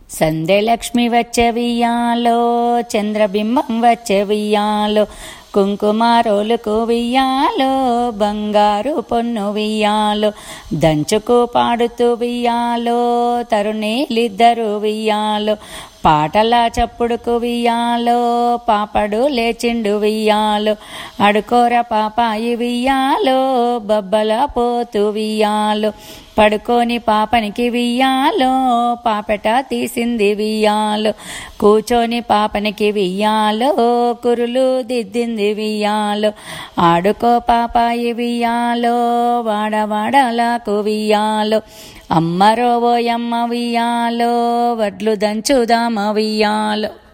సంధ్యలక్ష్మి వచ్చే వియ్యాలో చంద్రబింబం వచ్చే వియ్యాలో కుంకుమారోలుకు వియ్యాలో బంగారు పొన్ను వియ్యాలో దంచుకు పాడుతూ వియ్యాలో తరుణీలిద్దరు వియ్యాలో పాటల చప్పుడుకు వియ్యాలో పాపడు లేచిండు వియ్యాలో అడుకోర పాపాయి వియ్యాలో బబ్బల పోతూ వియ్యాలో పడుకొని పాపనికి వియ్యాలో పాపెట తీసింది వియ్యాలో కూచోని పాపనికి వియ్యాలో కురులు దిద్దింది వియ్యాలో ఆడుకో పాపాయి వియ్యాలో వాడవాడలకు వియ్యాలో అమ్మరో ఓయమ్మ వియ్యాలో వడ్లు దంచుదామ వియ్యాలో